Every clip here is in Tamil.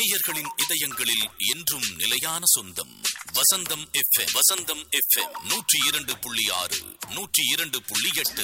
நேயர்களின் இதயங்களில் என்றும் நிலையான சொந்தம் வசந்தம் எஃப்எம் வசந்தம் எஃப்எம் நூற்றி இரண்டு புள்ளி ஆறு நூற்றி இரண்டு புள்ளி எட்டு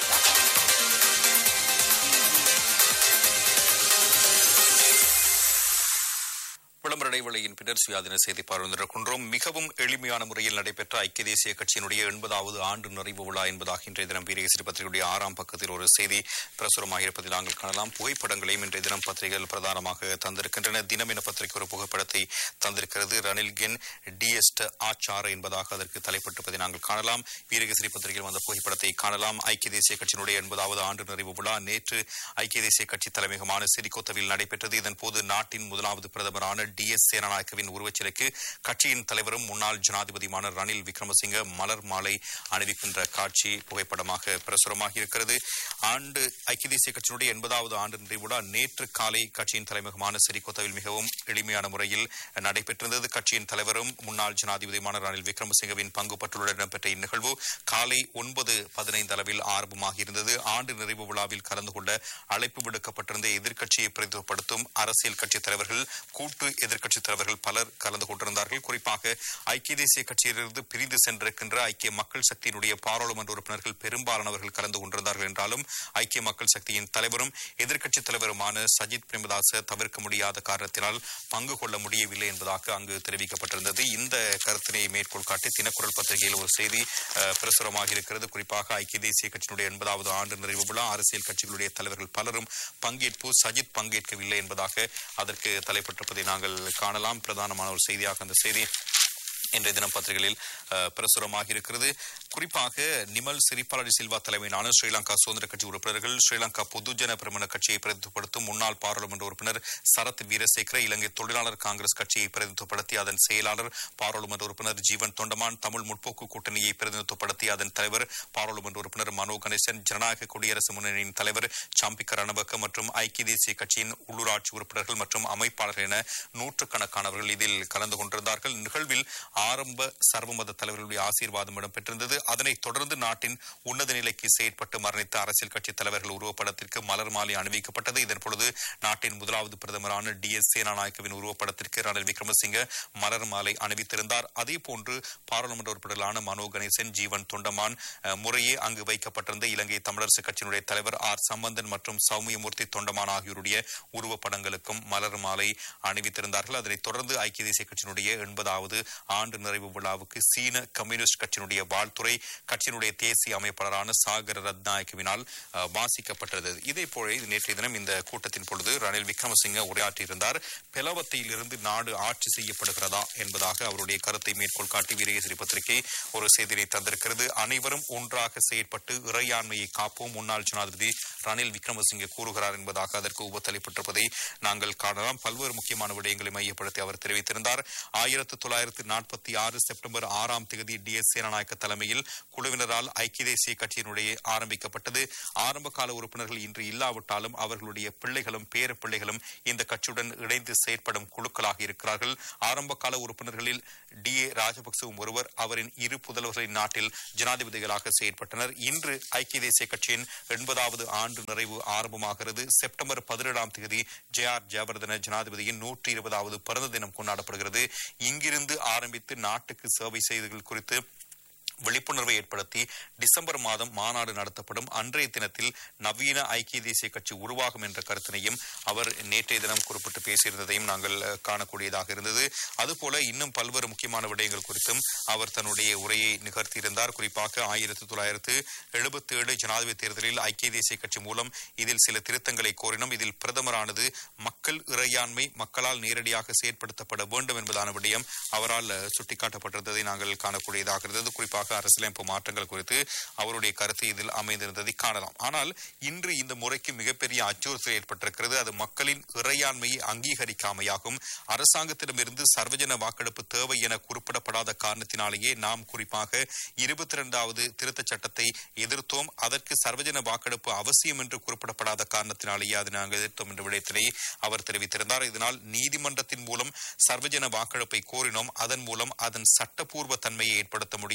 விளம்பர இடைவேளையின் பின்னர் சுயாதீன செய்தி பார்வையிருக்கின்றோம் மிகவும் எளிமையான முறையில் நடைபெற்ற ஐக்கிய தேசிய கட்சியினுடைய எண்பதாவது ஆண்டு நிறைவு விழா என்பதாக இன்றைய தினம் வீரகேசரி பத்திரிகையுடைய ஆறாம் பக்கத்தில் ஒரு செய்தி பிரசுரமாக இருப்பதை நாங்கள் காணலாம் புகைப்படங்களையும் இன்றைய தினம் பத்திரிகைகள் பிரதானமாக தந்திருக்கின்றன தினம் என பத்திரிகை ஒரு புகைப்படத்தை தந்திருக்கிறது ரணில்கென் டிஎஸ்ட் ஆச்சார என்பதாக அதற்கு தலைப்பட்டிருப்பதை நாங்கள் காணலாம் வீரகேசரி பத்திரிகையில் வந்த புகைப்படத்தை காணலாம் ஐக்கிய தேசிய கட்சியினுடைய எண்பதாவது ஆண்டு நிறைவு விழா நேற்று ஐக்கிய தேசிய கட்சி தலைமையகமான சிறிகோத்தவில் நடைபெற்றது இதன்போது நாட்டின் முதலாவது பிரதமரான டி எஸ் சேனநாயக்கவின் உருவச்சிலைக்கு கட்சியின் தலைவரும் முன்னாள் ஜனாதிபதியுமான ரணில் விக்ரமசிங்க மலர் மாலை அணிவிக்கின்ற காட்சி புகைப்படமாக பிரசுரமாகி இருக்கிறது ஆண்டு ஐக்கிய தேசிய கட்சியினுடைய எண்பதாவது ஆண்டு நிறைவு விழா நேற்று காலை கட்சியின் தலைமையகமான சிறிகோத்தவில் மிகவும் எளிமையான முறையில் நடைபெற்றிருந்தது கட்சியின் தலைவரும் முன்னாள் ஜனாதிபதியுமான ரணில் விக்ரமசிங்கவின் பங்கு பற்றுடன் இடம்பெற்ற இந்நிகழ்வு காலை ஒன்பது பதினைந்து அளவில் ஆரம்பமாக இருந்தது ஆண்டு நிறைவு விழாவில் கலந்து கொள்ள அழைப்பு விடுக்கப்பட்டிருந்த எதிர்க்கட்சியை பிரதிநிதிப்படுத்தும் அரசியல் கட்சித் தலைவர்கள் கூட்டு எதிர்க்கட்சித் தலைவர்கள் பலர் கலந்து கொண்டிருந்தார்கள் குறிப்பாக ஐக்கிய தேசிய கட்சியிலிருந்து பிரிந்து சென்றிருக்கின்ற ஐக்கிய மக்கள் சக்தியினுடைய பாராளுமன்ற உறுப்பினர்கள் பெரும்பாலானவர்கள் கலந்து கொண்டிருந்தார்கள் என்றாலும் ஐக்கிய மக்கள் சக்தியின் தலைவரும் எதிர்க்கட்சித் தலைவருமான சஜித் பிரேமதாச தவிர்க்க முடியாத காரணத்தினால் பங்கு கொள்ள முடியவில்லை என்பதாக அங்கு தெரிவிக்கப்பட்டிருந்தது இந்த கருத்தினை மேற்கோள் காட்டி தினக்குரல் பத்திரிகையில் ஒரு செய்தி அஹ், பிரசுரமாக இருக்கிறது குறிப்பாக ஐக்கிய தேசிய கட்சியினுடைய எண்பதாவது ஆண்டு நிறைவு விழா அரசியல் கட்சிகளுடைய தலைவர்கள் பலரும் பங்கேற்பு சஜித் பங்கேற்கவில்லை என்பதாக அதற்கு தலைப்பட்டிருப்பதை நாங்கள் காணலாம் பிரதானமான ஒரு செய்தியாக அந்த செய்தி இன்றைய தினம் பத்திரிகைகளில் அஹ், பிரசுரமாக இருக்கிறது குறிப்பாக நிமல் சிரிபாலடி சில்வா தலைமையிலான ஸ்ரீலங்கா சுதந்திர கட்சி உறுப்பினர்கள் ஸ்ரீலங்கா பொதுஜன பிரமண கட்சியை பிரதிநிதிப்படுத்தும் முன்னாள் பாராளுமன்ற உறுப்பினர் சரத் வீரசேகர இலங்கை தொழிலாளர் காங்கிரஸ் கட்சியை பிரதிநிதித்துவப்படுத்தி அதன் செயலாளர் பாராளுமன்ற உறுப்பினர் ஜீவன் தொண்டமான் தமிழ் முற்போக்கு கூட்டணியை பிரதிநிதித்துவப்படுத்தி அதன் தலைவர் பாராளுமன்ற உறுப்பினர் மனோ கணேசன் ஜனநாயக குடியரசு முன்னணியின் தலைவர் சாம்பிக்க ரணபக்க மற்றும் ஐக்கிய தேசிய கட்சியின் உள்ளூராட்சி உறுப்பினர்கள் மற்றும் அமைப்பாளர்கள் என நூற்றுக்கணக்கானவர்கள் இதில் கலந்து கொண்டிருந்தார்கள் நிகழ்வில் ஆரம்ப சர்வமத தலைவர்களுடைய ஆசீர்வாதம் இடம்பெற்றிருந்தது அதனைத் தொடர்ந்து நாட்டின் உன்னத நிலைக்கு செயற்பட்டு மரணித்த அரசியல் கட்சி தலைவர்கள் உருவப்படத்திற்கு மலர் மாலை அணிவிக்கப்பட்டது இதன் பொழுது நாட்டின் முதலாவது பிரதமரான டி எஸ் சேனாநாயக்கவின் உருவப்படத்திற்கு ரணில் விக்ரமசிங்க மலர் மாலை அணிவித்திருந்தார் அதே போன்று பாராளுமன்ற உறுப்பினர்களான மனோ கணேசன் ஜீவன் தொண்டமான் அஹ், முறையே அங்கு வைக்கப்பட்டிருந்த இலங்கை தமிழரசு கட்சியினுடைய தலைவர் ஆர் சம்பந்தன் மற்றும் சௌமியமூர்த்தி தொண்டமான் ஆகியோருடைய உருவப்படங்களுக்கும் மலர் மாலை அணிவித்திருந்தார்கள் அதனைத் தொடர்ந்து ஐக்கிய தேசிய கட்சியினுடைய எண்பதாவது ஆண்டு நிறைவு விழாவுக்கு சீன கம்யூனிஸ்ட் கட்சியினுடைய வாழ்த்துறை கட்சியினுடைய தேசிய அமைப்பாளரான சாகர ரத்நாயக்கவினால் அஹ், வாசிக்கப்பட்டது இதே போல நேற்றைய தினம் இந்த கூட்டத்தின் பொழுது ரணில் விக்ரமசிங்க உரையாற்றியிருந்தார் பெலவத்தையிலிருந்து நாடு ஆட்சி செய்யப்படுகிறதா என்பதாக அவருடைய கருத்தை மேற்கோள் காட்டி வீரகேசரி பத்திரிகை ஒரு செய்தியை தந்திருக்கிறது அனைவரும் ஒன்றாக செயற்பட்டு இறையாண்மையை காப்போம் முன்னாள் ஜனாதிபதி ரணில் விக்ரமசிங்கே கூறுகிறார் என்பதாக அதற்கு உபத்தளிப்பட்டிருப்பதை நாங்கள் காணலாம் பல்வேறு முக்கியமான விடயங்களை மையப்படுத்தி அவர் தெரிவித்திருந்தார் ஆயிரத்து தொள்ளாயிரத்து நாற்பத்தி ஆறு செப்டம்பர் ஆறாம் தேதி டி எஸ் சேனநாயக்க தலைமையில் குழுவினரால் ஐக்கிய தேசிய கட்சியினுடைய ஆரம்பிக்கப்பட்டது ஆரம்ப கால உறுப்பினர்கள் இன்று இல்லாவிட்டாலும் அவர்களுடைய பிள்ளைகளும் பேர பிள்ளைகளும் இந்த கட்சியுடன் இணைந்து செயற்படும் குழுக்களாக இருக்கிறார்கள் ஆரம்ப கால உறுப்பினர்களில் டி ஏ ராஜபக்சவும் ஒருவர் அவரின் இரு புதல்வர்களின் நாட்டில் ஜனாதிபதிகளாக செயற்பட்டனர் இன்று ஐக்கிய தேசிய கட்சியின் எண்பதாவது ஆண்டு நிறைவு ஆரம்பமாகிறது செப்டம்பர் பதினேழாம் தேதி ஜே ஆர் ஜெயவர்தன ஜனாதிபதியின் நூற்றி இருபதாவது பிறந்த தினம் கொண்டாடப்படுகிறது இங்கிருந்து ஆரம்பித்து நாட்டுக்கு சேவை செய்தது குறித்து விழிப்புணர்வை ஏற்படுத்தி டிசம்பர் மாதம் மாநாடு நடத்தப்படும் அன்றைய தினத்தில் நவீன ஐக்கிய தேசிய கட்சி உருவாகும் என்ற கருத்தினையும் அவர் நேற்றைய தினம் குறிப்பிட்டு பேசியிருந்ததையும் நாங்கள் அஹ், காணக்கூடியதாக இருந்தது அதுபோல இன்னும் பல்வேறு முக்கியமான விடயங்கள் குறித்தும் அவர் தன்னுடைய உரையை நிகழ்த்தியிருந்தார் குறிப்பாக ஆயிரத்தி தொள்ளாயிரத்து எழுபத்தி ஏழு ஜனாதிபதி தேர்தலில் ஐக்கிய தேசிய கட்சி மூலம் இதில் சில திருத்தங்களை கோரினோம் இதில் பிரதமரானது மக்கள் இறையாண்மை மக்களால் நேரடியாக செயற்படுத்தப்பட வேண்டும் என்பதான விடயம் அவரால் அஹ், சுட்டிக்காட்டப்பட்டிருந்ததை நாங்கள் காணக்கூடியதாக இருந்தது குறிப்பாக அரசியலமைப்பு மாற்றங்கள் குறித்து அவருடைய கருத்து இதில் அமைந்திருந்ததை காணலாம் ஆனால் இன்று இந்த முறைக்கு மிகப்பெரிய அச்சுறுத்தல் ஏற்பட்டிருக்கிறது அது மக்களின் இறையாண்மையை அங்கீகரிக்காமையாகும் அரசாங்கத்திடமிருந்து சர்வஜன வாக்கெடுப்பு தேவை என குறிப்பிடப்படாத காரணத்தினாலேயே நாம் குறிப்பாக இருபத்தி இரண்டாவது திருத்தச் சட்டத்தை எதிர்த்தோம் அதற்கு சர்வஜன வாக்கெடுப்பு அவசியம் என்று குறிப்பிடப்படாத காரணத்தினாலேயே அது நாங்கள் எதிர்த்தோம் என்ற விடயத்தினை அவர் தெரிவித்திருந்தார் இதனால் நீதிமன்றத்தின் மூலம் சர்வஜன வாக்கெடுப்பை கோரினோம் அதன் மூலம் அதன் சட்டப்பூர்வ தன்மையை ஏற்படுத்த முடியும் ஆனால்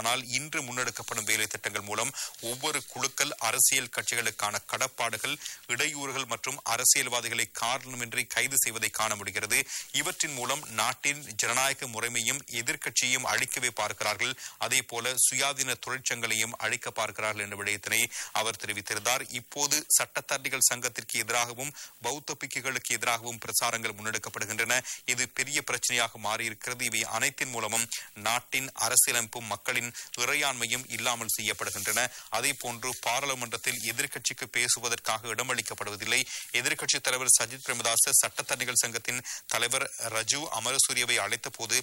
ஆனால் இன்று முன்னெடுக்கப்படும் வேலை திட்டங்கள் மூலம் ஒவ்வொரு குழுக்கள் அரசியல் கட்சிகளுக்கான கடப்பாடுகள் இடையூறுகள் மற்றும் அரசியல்வாதிகளை காரணமின்றி கைது செய்வதை காண முடிகிறது இவற்றின் மூலம் நாட்டின் ஜனநாயக முறைமையும் எதிர்க்கட்சியையும் அழிக்கவே பார்க்கிறார்கள் அதே போல சுயாதீன தொழிற்சங்கங்களையும் அழிக்க பார்க்கிறார்கள் என்ற விடயத்தினை அவர் தெரிவித்திருந்தார் இப்போது சட்டத்தரணிகள் சங்கத்திற்கு எதிராகவும் பௌத்த பிக்குகளுக்கு எதிராகவும் பிரசாரங்கள் முன்னெடுக்கப்படுகின்றன இது பெரிய பிரச்சனையாக மாறியிருக்கிறது இவை அனைத்தின் மூலமும் நாட்டின் அரசியலமைப்பும் மக்களின் இறையாண்மையும் இல்லாமல் செய்யப்படுகின்றன அதே போன்று பாராளுமன்றத்தில் எதிர்க்கட்சிக்கு பேசுவதற்காக இடமளிக்கப்படுவதில்லை எதிர்க்கட்சித் தலைவர் சஜித் பிரேமதாச சட்டத்தரணிகள் சங்கத்தின் தலைவர் ரஜு அமரசூரியவை அழைத்த போது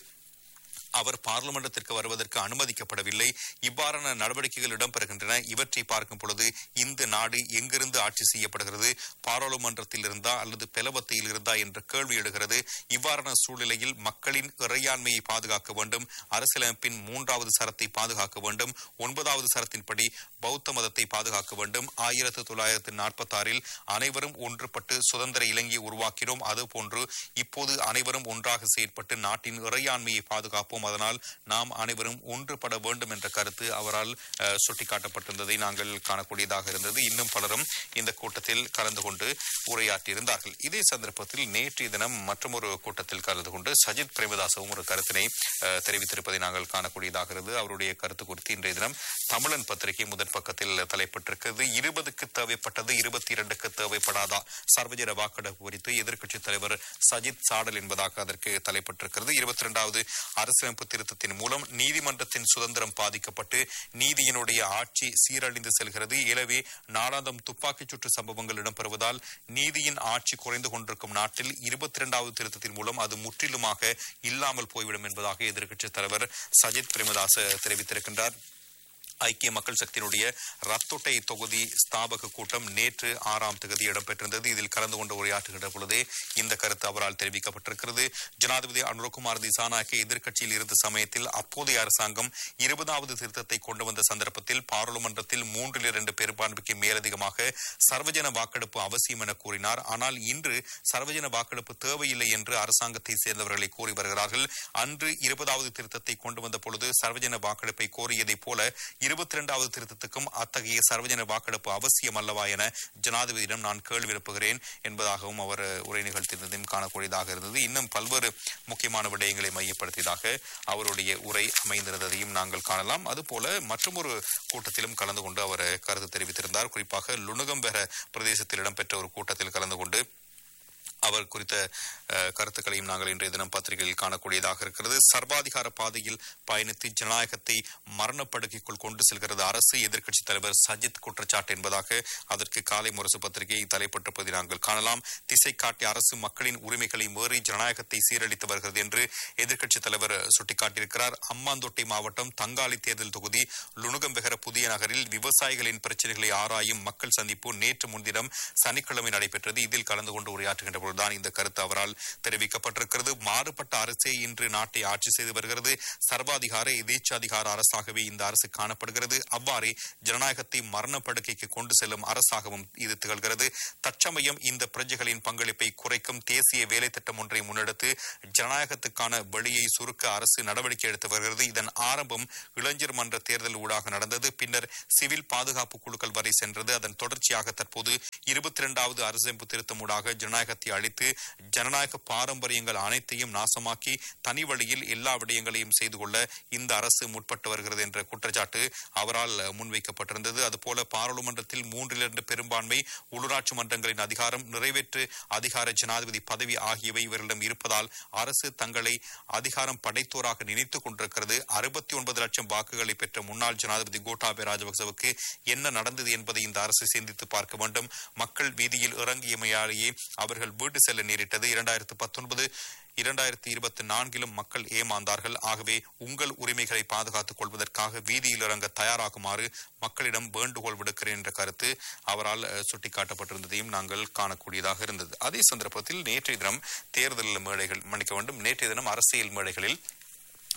அவர் பார்லிமெண்டத்திற்கு வருவதற்கு அனுமதிக்கப்படவில்லை இவ்வாறான நடவடிக்கைகள் இடம்பெறுகின்றன இவற்றை பார்க்கும் பொழுது இந்த நாடு எங்கிருந்து ஆட்சி செய்யப்படுகிறது பாராளுமன்றத்தில் இருந்தா அல்லது பெலவத்தையில் இருந்தா என்ற கேள்வி எழுகிறது இவ்வாறான சூழ்நிலையில் மக்களின் இறையாண்மையை பாதுகாக்க வேண்டும் அரசியலமைப்பின் மூன்றாவது சரத்தை பாதுகாக்க வேண்டும் ஒன்பதாவது சரத்தின்படி பௌத்த மதத்தை பாதுகாக்க வேண்டும் ஆயிரத்தி தொள்ளாயிரத்தி நாற்பத்தி ஆறில் அனைவரும் ஒன்றுபட்டு சுதந்திர இலங்கையை உருவாக்கினோம் அதுபோன்று இப்போது அனைவரும் ஒன்றாக செயற்பட்டு நாட்டின் இறையாண்மையை பாதுகாப்போம் அதனால் நாம் அனைவரும் ஒன்றுபட வேண்டும் என்ற கருத்து அவரால் அஹ், சுட்டிக்காட்டப்பட்டிருந்ததை நாங்கள் காணக்கூடியதாக இருந்தது இன்னும் பலரும் இந்த கூட்டத்தில் கலந்து கொண்டு உரையாற்றியிருந்தார்கள் இதே சந்தர்ப்பத்தில் நேற்றைய தினம் மற்றொரு கூட்டத்தில் கலந்து கொண்டு சஜித் பிரேமதாசவும் ஒரு கருத்தினை அஹ், தெரிவித்திருப்பதை நாங்கள் காணக்கூடியதாக இருந்தது அவருடைய கருத்து குறித்து இன்றைய தினம் தமிழன் பத்திரிகை முதற் பக்கத்தில் தலைப்பட்டிருக்கிறது இருபதுக்கு தேவைப்பட்டது இருபத்தி இரண்டுக்கு தேவைப்படாதா சர்வஜன வாக்கெடுப்பு குறித்து எதிர்க்கட்சித் தலைவர் சஜித் சாடல் என்பதாக அதற்கு தலைப்பட்டிருக்கிறது இருபத்தி இரண்டாவது அரசியலமைப்பு திருத்தத்தின் மூலம் நீதிமன்றத்தின் சுதந்திரம் பாதிக்கப்பட்டு நீதியினுடைய ஆட்சி சீரழிந்து செல்கிறது எனவே நாளாந்தம் துப்பாக்கிச் சூட்டு சம்பவங்கள் இடம்பெறுவதால் நீதியின் ஆட்சி குறைந்து கொண்டிருக்கும் நாட்டில் இருபத்தி இரண்டாவது திருத்தத்தின் மூலம் அது முற்றிலுமாக இல்லாமல் போய்விடும் என்பதாக எதிர்க்கட்சித் தலைவர் சஜித் பிரேமதாச தெரிவித்திருக்கின்றார் ஐக்கிய மக்கள் சக்தியினுடைய ரத்தோட்டை தொகுதி ஸ்தாபக கூட்டம் நேற்று ஆறாம் தேதி இடம்பெற்றிருந்தது இதில் கலந்து கொண்டு உரையாற்றுகின்ற பொழுதே இந்த கருத்து அவரால் தெரிவிக்கப்பட்டிருக்கிறது ஜனாதிபதி அனுரகுமார் திசாநாயக்க எதிர்க்கட்சியில் இருந்த சமயத்தில் அப்போதைய அரசாங்கம் இருபதாவது திருத்தத்தை கொண்டு வந்த சந்தர்ப்பத்தில் பாராளுமன்றத்தில் மூன்றில் இரண்டு பெரும்பான்மைக்கு மேலதிகமாக சர்வஜன வாக்கெடுப்பு அவசியம் என கூறினார் ஆனால் இன்று சர்வஜன வாக்கெடுப்பு தேவையில்லை என்று அரசாங்கத்தை சேர்ந்தவர்களை கூறி வருகிறார்கள் அன்று இருபதாவது திருத்தத்தை கொண்டு வந்த பொழுது சர்வஜன வாக்கெடுப்பை கோரியதைப் போல இருபத்தி இரண்டாவது திருத்தத்துக்கும் அத்தகைய சர்வஜன வாக்கெடுப்பு அவசியம் அல்லவா என ஜனாதிபதியிடம் நான் கேள்வி எழுப்புகிறேன் என்பதாகவும் அவர் உரை நிகழ்த்தியதையும் காணக்கூடியதாக இருந்தது இன்னும் பல்வேறு முக்கியமான விடயங்களை மையப்படுத்தியதாக அவருடைய உரை அமைந்திருந்ததையும் நாங்கள் காணலாம் அதுபோல மற்றொரு கூட்டத்திலும் கலந்து கொண்டு அவர் கருத்து தெரிவித்திருந்தார் குறிப்பாக லுணுகம்பெற பிரதேசத்தில் இடம்பெற்ற ஒரு கூட்டத்தில் கலந்து கொண்டு அவர் குறித்த அஹ், கருத்துக்களையும் நாங்கள் இன்றைய தினம் பத்திரிகையில் காணக்கூடியதாக இருக்கிறது சர்வாதிகார பாதையில் பயணித்து ஜனநாயகத்தை மரணப்படுக்கைக்குள் கொண்டு செல்கிறது அரசு எதிர்க்கட்சித் தலைவர் சஜித் குற்றச்சாட்டு என்பதாக அதற்கு காலை முரசு பத்திரிகை தலைப்பட்டிருப்பதை நாங்கள் காணலாம் திசை காட்டிய அரசு மக்களின் உரிமைகளை மீறி ஜனநாயகத்தை சீரழித்து வருகிறது என்று எதிர்க்கட்சித் தலைவர் சுட்டிக்காட்டியிருக்கிறார் அம்மாந்தோட்டை மாவட்டம் தங்காளி தேர்தல் தொகுதி லுணுகம்பெகர புதிய நகரில் விவசாயிகளின் பிரச்சனைகளை ஆராயும் மக்கள் சந்திப்பு நேற்று முன்தினம் சனிக்கிழமை நடைபெற்றது இதில் கலந்து கொண்டு உரையாற்றுகின்ற பொழுதுதான் இந்த கருத்து அவரால் தெரிவிக்கப்பட்டிருக்கிறது மாறுபட்ட அரசே இன்று நாட்டை ஆட்சி செய்து வருகிறது சர்வாதிகார எதேச்சாதிகார அரசாகவே இந்த அரசு காணப்படுகிறது அவ்வாறே ஜனநாயகத்தை மரணப்படுக்கைக்கு கொண்டு செல்லும் அரசாகவும் இது திகழ்கிறது தற்சமயம் இந்த பிரஜைகளின் பங்களிப்பை குறைக்கும் தேசிய வேலை திட்டம் ஒன்றை முன்னெடுத்து ஜனநாயகத்துக்கான வழியை சுருக்க அரசு நடவடிக்கை எடுத்து வருகிறது இதன் ஆரம்பம் இளைஞர் மன்ற தேர்தல் ஊடாக நடந்தது பின்னர் சிவில் பாதுகாப்பு குழுக்கள் வரை சென்றது அதன் தொடர்ச்சியாக தற்போது இருபத்தி இரண்டாவது அரசமைப்பு திருத்தம் ஊடாக ஜனநாயகத்தை அழித்து ஜனநாயக பாரம்பரியங்கள் அனைத்தையும் நாசமாக்கி தனி வழியில் எல்லா விடயங்களையும் செய்து கொள்ள இந்த அரசு முற்பட்டு வருகிறது என்ற குற்றச்சாட்டு அவரால் முன்வைக்கப்பட்டிருந்தது அதுபோல பாராளுமன்றத்தில் மூன்றில் இரண்டு பெரும்பான்மை உள்ளூராட்சி மன்றங்களின் அதிகாரம் நிறைவேற்று அதிகார ஜனாதிபதி பதவி ஆகியவை இவரிடம் இருப்பதால் அரசு தங்களை அதிகாரம் படைத்தோராக நினைத்துக் கொண்டிருக்கிறது அறுபத்தி ஒன்பது லட்சம் வாக்குகளை பெற்ற முன்னாள் ஜனாதிபதி கோட்டாபய ராஜபக்சவுக்கு என்ன நடந்தது என்பதை இந்த அரசு சிந்தித்து பார்க்க வேண்டும் மக்கள் வீதியில் இறங்கியமையாலேயே அவர்கள் வீடு செல்ல நேரிட்டது இரண்டாயிரத்து பத்தொன்பது இரண்டாயிரத்தி இருபத்தி நான்கிலும் மக்கள் ஏமாந்தார்கள் ஆகவே உங்கள் உரிமைகளை பாதுகாத்துக் கொள்வதற்காக வீதியில் இறங்க தயாராகுமாறு மக்களிடம் வேண்டுகோள் விடுக்கிறேன் என்ற கருத்து அவரால் அஹ், சுட்டிக்காட்டப்பட்டிருந்ததையும் நாங்கள் காணக்கூடியதாக இருந்தது அதே சந்தர்ப்பத்தில் நேற்றைய தினம் தேர்தல் மேடைகள் மன்னிக்க வேண்டும் நேற்றைய தினம் அரசியல் மேடைகளில்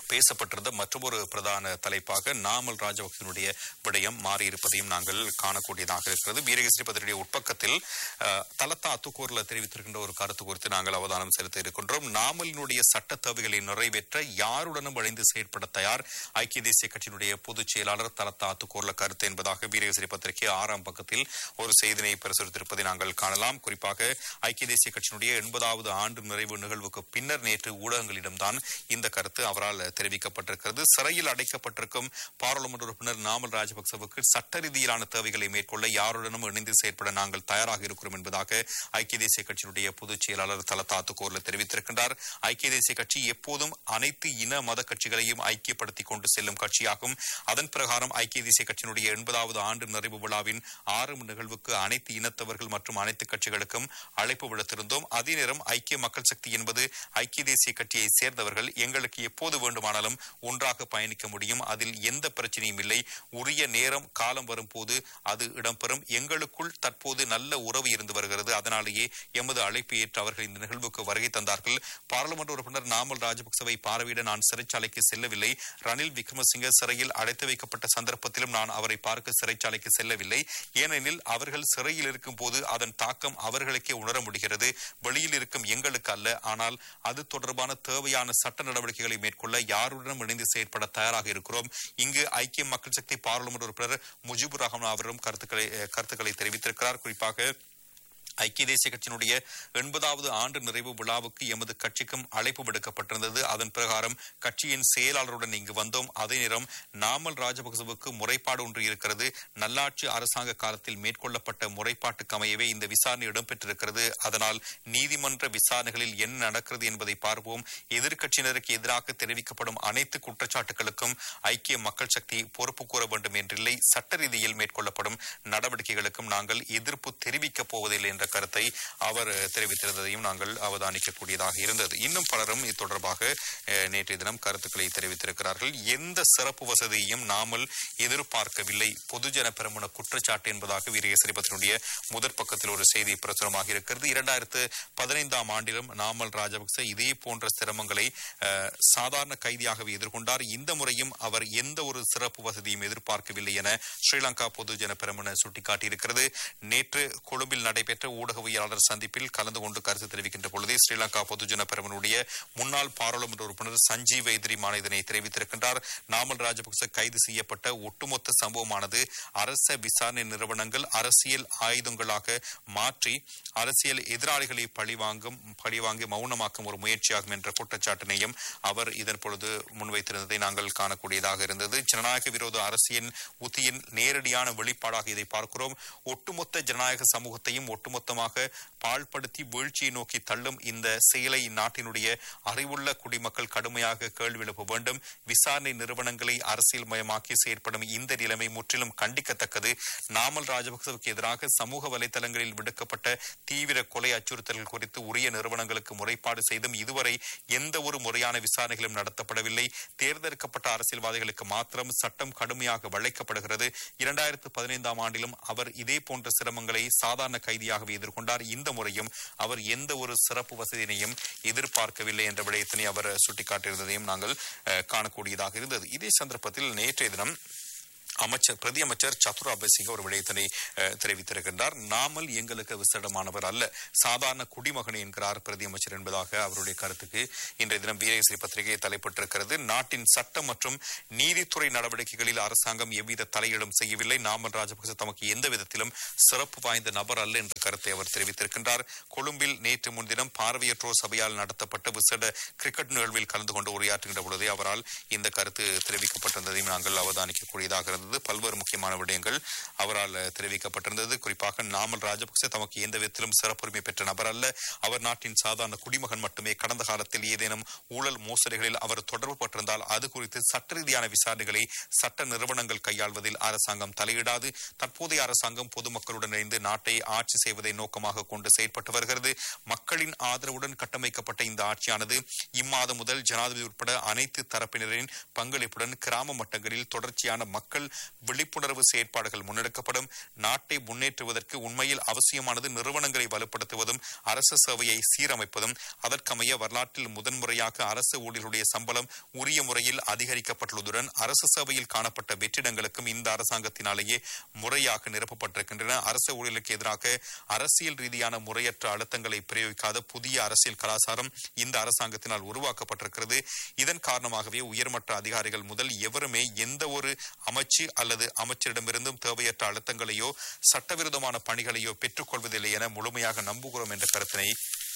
பேசப்பட்டிருந்த மற்றொரு பிரதான தலைப்பாக நாமல் ராஜபக்சனுடைய விடயம் மாறியிருப்பதையும் நாங்கள் காணக்கூடியதாக இருக்கிறது வீரகேசரி பத்திரிகையுடைய உட்பக்கத்தில் அஹ், தலத்தா அத்துக்கூரில் தெரிவித்திருக்கின்ற ஒரு கருத்து குறித்து நாங்கள் அவதானம் செலுத்த இருக்கின்றோம் நாமலினுடைய சட்ட தேவைகளை நிறைவேற்ற யாருடனும் வளைந்து செயற்பட தயார் ஐக்கிய தேசிய கட்சியினுடைய பொதுச் செயலாளர் தலத்தா அத்துக்கூர்ல கருத்து என்பதாக வீரகேசரி பத்திரிகை ஆறாம் பக்கத்தில் ஒரு செய்தினை பிரசுரித்திருப்பதை நாங்கள் காணலாம் குறிப்பாக ஐக்கிய தேசிய கட்சியினுடைய எண்பதாவது ஆண்டு நிறைவு நிகழ்வுக்கு பின்னர் நேற்று ஊடகங்களிடம்தான் இந்த கருத்து அவரால் தெரிவிக்கப்பட்டிருக்கிறது சிறையில் அடைக்கப்பட்டிருக்கும் பாராளுமன்ற உறுப்பினர் நாமல் ராஜபக்சவுக்கு சட்ட ரீதியிலான தேவைகளை மேற்கொள்ள யாருடனும் இணைந்து செயற்பட நாங்கள் தயாராக இருக்கிறோம் என்பதாக ஐக்கிய தேசிய கட்சியினுடைய பொதுச் செயலாளர் தலத்தாத்து கோர்ல தெரிவித்திருக்கின்றார் ஐக்கிய தேசிய கட்சி எப்போதும் அனைத்து இன மத கட்சிகளையும் ஐக்கியப்படுத்திக் கொண்டு செல்லும் கட்சியாகும் அதன் பிரகாரம் ஐக்கிய தேசிய கட்சியினுடைய எண்பதாவது ஆண்டு நிறைவு விழாவின் ஆறு நிகழ்வுக்கு அனைத்து இனத்தவர்கள் மற்றும் அனைத்து கட்சிகளுக்கும் அழைப்பு விடுத்திருந்தோம் அதே நேரம் ஐக்கிய மக்கள் சக்தி என்பது ஐக்கிய தேசிய கட்சியை சேர்ந்தவர்கள் எங்களுக்கு எப்போது வேண்டுமானாலும் ஒன்றாக பயணிக்க முடியும் அதில் எந்த பிரச்சனையும் இல்லை உரிய நேரம் காலம் வரும்போது அது இடம்பெறும் எங்களுக்குள் தற்போது நல்ல உறவு இருந்து வருகிறது அதனாலேயே எமது அழைப்பு ஏற்று அவர்கள் இந்த நிகழ்வுக்கு வருகை தந்தார்கள் பாராளுமன்ற உறுப்பினர் நாமல் ராஜபக்சவை பார்வையிட நான் சிறைச்சாலைக்கு செல்லவில்லை ரணில் விக்ரமசிங்க சிறையில் அடைத்து வைக்கப்பட்ட சந்தர்ப்பத்திலும் நான் அவரை பார்க்க சிறைச்சாலைக்கு செல்லவில்லை ஏனெனில் அவர்கள் சிறையில் இருக்கும் போது அதன் தாக்கம் அவர்களுக்கே உணர முடிகிறது வெளியில் இருக்கும் எங்களுக்கு அல்ல ஆனால் அது தொடர்பான தேவையான சட்ட நடவடிக்கைகளை மேற்கொள்ள யாருடனும் இணைந்து செயற்பட தயாராக இருக்கிறோம் இங்கு ஐக்கிய மக்கள் சக்தி பாராளுமன்ற உறுப்பினர் முஜிபுர் ரஹ்மான் அவரும் கருத்துக்களை அஹ், கருத்துக்களை தெரிவித்திருக்கிறார் குறிப்பாக ஐக்கிய தேசிய கட்சியினுடைய எண்பதாவது ஆண்டு நிறைவு விழாவுக்கு எமது கட்சிக்கும் அழைப்பு விடுக்கப்பட்டிருந்தது அதன் பிரகாரம் கட்சியின் செயலாளருடன் இங்கு வந்தோம் அதே நேரம் நாமல் ராஜபக்சவுக்கு முறைப்பாடு ஒன்று இருக்கிறது நல்லாட்சி அரசாங்க காலத்தில் மேற்கொள்ளப்பட்ட முறைப்பாட்டுக்கு அமையவே இந்த விசாரணை இடம்பெற்றிருக்கிறது அதனால் நீதிமன்ற விசாரணைகளில் என்ன நடக்கிறது என்பதை பார்ப்போம் எதிர்க்கட்சியினருக்கு எதிராக தெரிவிக்கப்படும் அனைத்து குற்றச்சாட்டுகளுக்கும் ஐக்கிய மக்கள் சக்தி பொறுப்பு கூற வேண்டும் என்றில்லை சட்ட ரீதியில் மேற்கொள்ளப்படும் நடவடிக்கைகளுக்கும் நாங்கள் எதிர்ப்பு தெரிவிக்கப் போவதில்லை என்ற கருத்தை அவர் அஹ், தெரிவித்திருந்ததையும் நாங்கள் அவதானிக்கக்கூடியதாக இருந்தது இன்னும் பலரும் இது தொடர்பாக அஹ், நேற்றைய தினம் கருத்துக்களை தெரிவித்திருக்கிறார்கள் எந்த சிறப்பு வசதியையும் நாமல் எதிர்பார்க்கவில்லை பொதுஜன பெருமன குற்றச்சாட்டு என்பதாக வீரகேசரி பத்தினுடைய முதற் பக்கத்தில் ஒரு செய்தி பிரசுரமாக இருக்கிறது இரண்டாயிரத்து பதினைந்தாம் ஆண்டிலும் நாமல் ராஜபக்ச இதே போன்ற சிரமங்களை அஹ், சாதாரண கைதியாகவே எதிர்கொண்டார் இந்த முறையும் அவர் எந்த ஒரு சிறப்பு வசதியும் எதிர்பார்க்கவில்லை என ஸ்ரீலங்கா பொதுஜன பெருமன சுட்டிக்காட்டியிருக்கிறது நேற்று கொழும்பில் நடைபெற்ற ஊடகவியலாளர் சந்திப்பில் கலந்து கொண்டு கருத்து தெரிவிக்கின்ற பொழுதே ஸ்ரீலங்கா பொதுஜன பெருமனுடைய முன்னாள் பாராளுமன்ற உறுப்பினர் சஞ்சீவ் எதிரிமான இதனை தெரிவித்திருக்கின்றார் நாமல் ராஜபக்ச கைது செய்யப்பட்ட ஒட்டுமொத்த சம்பவமானது அரச விசாரணை நிறுவனங்கள் அரசியல் ஆயுதங்களாக மாற்றி அரசியல் எதிராளிகளை பழிவாங்கும் பழிவாங்கி மௌனமாக்கும் ஒரு முயற்சியாகும் என்ற குற்றச்சாட்டினையும் அவர் இதன் பொழுது முன்வைத்திருந்ததை நாங்கள் காணக்கூடியதாக இருந்தது ஜனநாயக விரோத அரசியல் உத்தியின் நேரடியான வெளிப்பாடாக இதை பார்க்கிறோம் ஒட்டுமொத்த ஜனநாயக சமூகத்தையும் ஒட்டுமொத்தமாக பாழ்படுத்தி வீழ்ச்சியை நோக்கி தள்ளும் இந்த செயலை நாட்டினுடைய அறிவுள்ள குடிமக்கள் கடுமையாக கேள்வி எழுப்ப வேண்டும் விசாரணை நிறுவனங்களை அரசியல் மயமாக்கி செயற்படும் இந்த நிலைமை முற்றிலும் கண்டிக்கத்தக்கது நாமல் ராஜபக்சவுக்கு எதிராக சமூக வலைதளங்களில் விடுக்கப்பட்ட தீவிர கொலை அச்சுறுத்தல்கள் குறித்து உரிய நிறுவனங்களுக்கு முறைப்பாடு செய்தும் இதுவரை எந்த ஒரு முறையான விசாரணைகளும் நடத்தப்படவில்லை தேர்ந்தெடுக்கப்பட்ட அரசியல்வாதிகளுக்கு மாத்திரம் சட்டம் கடுமையாக வளைக்கப்படுகிறது இரண்டாயிரத்து பதினைந்தாம் ஆண்டிலும் அவர் இதே போன்ற சிரமங்களை சாதாரண கைதியாகவே எதிர்கொண்டார் இந்த முறையும் அவர் எந்த ஒரு சிறப்பு வசதியினையும் எதிர்பார்க்கவில்லை என்ற விடயத்தினை அவர் சுட்டிக்காட்டியிருந்ததையும் நாங்கள் அஹ், காணக்கூடியதாக இருந்தது இதே சந்தர்ப்பத்தில் நேற்றைய தினம் அமைச்சர் பிரதி அமைச்சர் சதுரா அபசிங்க ஒரு விடயத்தினை அஹ், தெரிவித்திருக்கின்றார் நாமல் எங்களுக்கு விசேடமானவர் அல்ல சாதாரண குடிமகன் என்கிறார் பிரதி அமைச்சர் என்பதாக அவருடைய கருத்துக்கு இன்றைய தினம் வீரேஸ்வரி பத்திரிகை தலைப்பட்டிருக்கிறது நாட்டின் சட்டம் மற்றும் நீதித்துறை நடவடிக்கைகளில் அரசாங்கம் எவ்வித தலையீடும் செய்யவில்லை நாமல் ராஜபக்ச தமக்கு எந்த விதத்திலும் சிறப்பு வாய்ந்த நபர் அல்ல என்ற கருத்தை அவர் தெரிவித்திருக்கின்றார் கொழும்பில் நேற்று முன்தினம் பார்வையற்றோர் சபையால் நடத்தப்பட்ட விசேட கிரிக்கெட் நிகழ்வில் கலந்து கொண்டு உரையாற்றுகின்ற பொழுதே அவரால் இந்த கருத்து தெரிவிக்கப்பட்டிருந்ததையும் நாங்கள் அவதானிக்கக்கூடியதாக இருந்தது பல்வேறு முக்கியமான விடயங்கள் அவரால் தெரிவிக்கப்பட்டிருந்தது குறிப்பாக நாமல் ராஜபக்சே தமக்கு எந்த விதத்திலும் சிறப்புரிமை பெற்ற நபர் அல்ல அவர் நாட்டின் சாதாரண குடிமகன் மட்டுமே கடந்த காலத்தில் ஏதேனும் ஊழல் மோசடிகளில் அவர் தொடர்பு பட்டிருந்தால் அது குறித்து சட்ட ரீதியான விசாரணைகளை சட்ட நிறுவனங்கள் கையாள்வதில் அரசாங்கம் தலையிடாது தற்போதைய அரசாங்கம் பொதுமக்களுடன் இணைந்து நாட்டை ஆட்சி செய்வதை நோக்கமாக கொண்டு செயற்பட்டு வருகிறது மக்களின் ஆதரவுடன் கட்டமைக்கப்பட்ட இந்த ஆட்சியானது இம்மாதம் முதல் ஜனாதிபதி உட்பட அனைத்து தரப்பினரின் பங்களிப்புடன் கிராம மட்டங்களில் தொடர்ச்சியான மக்கள் தொடர்பில் விழிப்புணர்வு செயற்பாடுகள் முன்னெடுக்கப்படும் நாட்டை முன்னேற்றுவதற்கு உண்மையில் அவசியமானது நிறுவனங்களை வலுப்படுத்துவதும் அரசு சேவையை சீரமைப்பதும் அதற்கமைய வரலாற்றில் முதன்முறையாக அரசு ஊழியர்களுடைய சம்பளம் உரிய முறையில் அதிகரிக்கப்பட்டுள்ளதுடன் அரசு சேவையில் காணப்பட்ட வெற்றிடங்களுக்கும் இந்த அரசாங்கத்தினாலேயே முறையாக நிரப்பப்பட்டிருக்கின்றன அரசு ஊழியர்களுக்கு எதிராக அரசியல் ரீதியான முறையற்ற அழுத்தங்களை பிரயோகிக்காத புதிய அரசியல் கலாச்சாரம் இந்த அரசாங்கத்தினால் உருவாக்கப்பட்டிருக்கிறது இதன் காரணமாகவே உயர்மட்ட அதிகாரிகள் முதல் எவருமே எந்த ஒரு அமைச்சு அல்லது அமைச்சரிடமிருந்தும் தேவையற்ற அழுத்தங்களையோ சட்டவிரோதமான பணிகளையோ பெற்றுக்கொள்வதில்லை என முழுமையாக நம்புகிறோம் என்ற கருத்தினை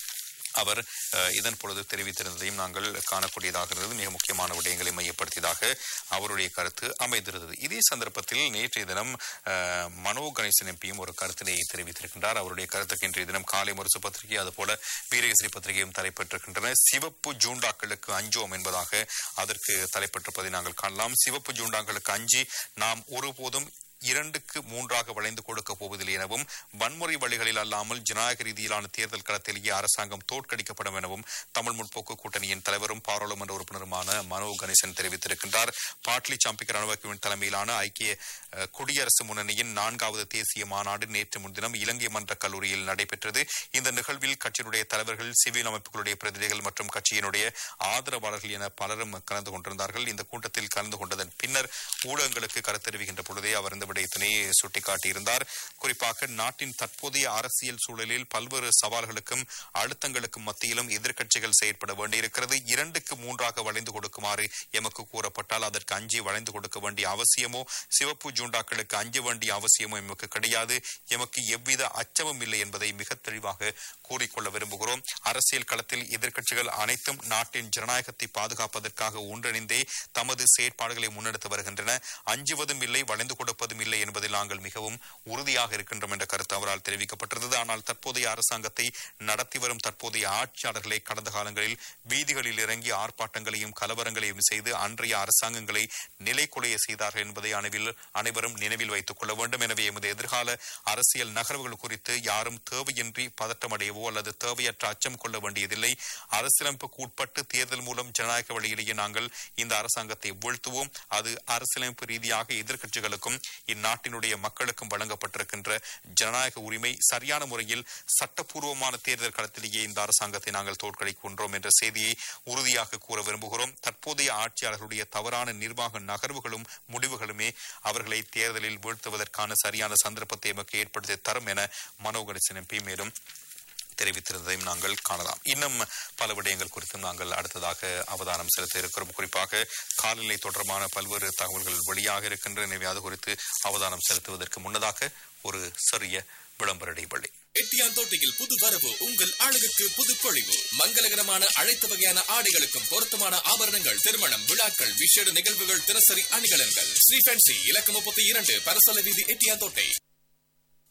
அவர் அஹ், இதன் பொழுது தெரிவித்திருந்ததையும் நாங்கள் காணக்கூடியதாக இருந்தது மிக முக்கியமான விடயங்களை மையப்படுத்தியதாக அவருடைய கருத்து அமைந்திருந்தது இதே சந்தர்ப்பத்தில் நேற்றைய தினம் அஹ், மனோ கணேசன் எம்பியும் ஒரு கருத்தினை தெரிவித்திருக்கின்றார் அவருடைய கருத்துக்கு இன்றைய தினம் காலை முரசு பத்திரிகை அதுபோல வீரகேசரி பத்திரிகையும் தலைப்பெற்றிருக்கின்றன சிவப்பு ஜூண்டாக்களுக்கு அஞ்சோம் என்பதாக அதற்கு தலைப்பட்டிருப்பதை நாங்கள் காணலாம் சிவப்பு ஜூண்டாக்களுக்கு அஞ்சி நாம் ஒருபோதும் இரண்டுக்கு மூன்றாக வளைந்து கொடுக்க போவதில்லை எனவும் வன்முறை வழிகளில் அல்லாமல் ஜனநாயக ரீதியிலான தேர்தல் களத்திலேயே அரசாங்கம் தோற்கடிக்கப்படும் எனவும் தமிழ் முற்போக்கு கூட்டணியின் தலைவரும் பாராளுமன்ற உறுப்பினருமான மனோ கணேசன் தெரிவித்திருக்கின்றார் பாட்லி சாம்பிக் ரணவக்குவின் தலைமையிலான ஐக்கிய அஹ், குடியரசு முன்னணியின் நான்காவது தேசிய மாநாடு நேற்று முன்தினம் இலங்கை மன்ற கல்லூரியில் நடைபெற்றது இந்த நிகழ்வில் கட்சியினுடைய தலைவர்கள் சிவில் அமைப்புகளுடைய பிரதிநிதிகள் மற்றும் கட்சியினுடைய ஆதரவாளர்கள் என பலரும் கலந்து கொண்டிருந்தார்கள் இந்த கூட்டத்தில் கலந்து கொண்டதன் பின்னர் ஊடகங்களுக்கு கருத்து தெரிவிக்கின்ற பொழுதே அவர் இந்த விடயத்தினை சுட்டிக்காட்டியிருந்தார் குறிப்பாக நாட்டின் தற்போதைய அரசியல் சூழலில் பல்வேறு சவால்களுக்கும் அழுத்தங்களுக்கும் மத்தியிலும் எதிர்க்கட்சிகள் செயற்பட வேண்டியிருக்கிறது இரண்டுக்கு மூன்றாக வளைந்து கொடுக்குமாறு எமக்கு கூறப்பட்டால் அதற்கு அஞ்சி வளைந்து கொடுக்க வேண்டிய அவசியமோ சிவப்பு ஜூண்டாக்களுக்கு அஞ்ச வேண்டிய அவசியமோ எமக்கு கிடையாது எமக்கு எவ்வித அச்சமும் இல்லை என்பதை மிக தெளிவாக கூறிக்கொள்ள விரும்புகிறோம் அரசியல் களத்தில் எதிர்க்கட்சிகள் அனைத்தும் நாட்டின் ஜனநாயகத்தை பாதுகாப்பதற்காக ஒன்றிணைந்தே தமது செயற்பாடுகளை முன்னெடுத்து வருகின்றன அஞ்சுவதும் இல்லை வளைந்து கொடுப்பதும் இல்லை என்பதில் நாங்கள் மிகவும் உறுதியாக இருக்கின்றோம் என்ற கருத்து அவரால் தெரிவிக்கப்பட்டிருந்தது ஆனால் தற்போதைய அரசாங்கத்தை நடத்தி வரும் தற்போதைய ஆட்சியாளர்களை கடந்த காலங்களில் வீதிகளில் இறங்கி ஆர்ப்பாட்டங்களையும் கலவரங்களையும் செய்து அன்றைய அரசாங்கங்களை நிலைக்குலைய செய்தார்கள் என்பதை அனைவில் அனைவரும் நினைவில் வைத்துக் கொள்ள வேண்டும் எனவே எமது எதிர்கால அரசியல் நகர்வுகள் குறித்து யாரும் தேவையின்றி பதட்டமடையவோ அல்லது தேவையற்ற அச்சம் கொள்ள வேண்டியதில்லை அரசியலமைப்புக்கு உட்பட்டு தேர்தல் மூலம் ஜனநாயக வழியிலேயே நாங்கள் இந்த அரசாங்கத்தை வீழ்த்துவோம் அது அரசியலமைப்பு ரீதியாக எதிர்க்கட்சிகளுக்கும் இந்நாட்டினுடைய மக்களுக்கும் வழங்கப்பட்டிருக்கின்ற ஜனநாயக உரிமை சரியான முறையில் சட்டப்பூர்வமான தேர்தல் களத்திலேயே இந்த அரசாங்கத்தை நாங்கள் தோற்கடிக்கின்றோம் என்ற செய்தியை உறுதியாக கூற விரும்புகிறோம் தற்போதைய ஆட்சியாளர்களுடைய தவறான நிர்வாக நகர்வுகளும் முடிவுகளுமே அவர்களை தேர்தலில் வீழ்த்துவதற்கான சரியான சந்தர்ப்பத்தை எமக்கு ஏற்படுத்தி தரும் என மனோ கணேசன் எம்பி மேலும் தெரிவித்திருந்ததையும் நாங்கள் காணலாம் இன்னும் பல விடயங்கள் குறித்தும் நாங்கள் அடுத்ததாக அவதானம் செலுத்த இருக்கிறோம் குறிப்பாக காலநிலை தொடர்பான பல்வேறு தகவல்கள் வெளியாக இருக்கின்ற எனவே அது குறித்து அவதானம் செலுத்துவதற்கு முன்னதாக ஒரு சிறிய விளம்பர இடைவெளி எட்டியாந்தோட்டையில் புது வரவு உங்கள் அழகுக்கு புது பொழிவு மங்களகரமான அனைத்து வகையான ஆடைகளுக்கும் பொருத்தமான ஆபரணங்கள் திருமணம் விழாக்கள் விசேட நிகழ்வுகள் தினசரி அணிகலன்கள் ஸ்ரீ ஃபேன்சி இலக்கம் முப்பத்தி இரண்டு பரசல வீதி எட்டியாந்தோட்டை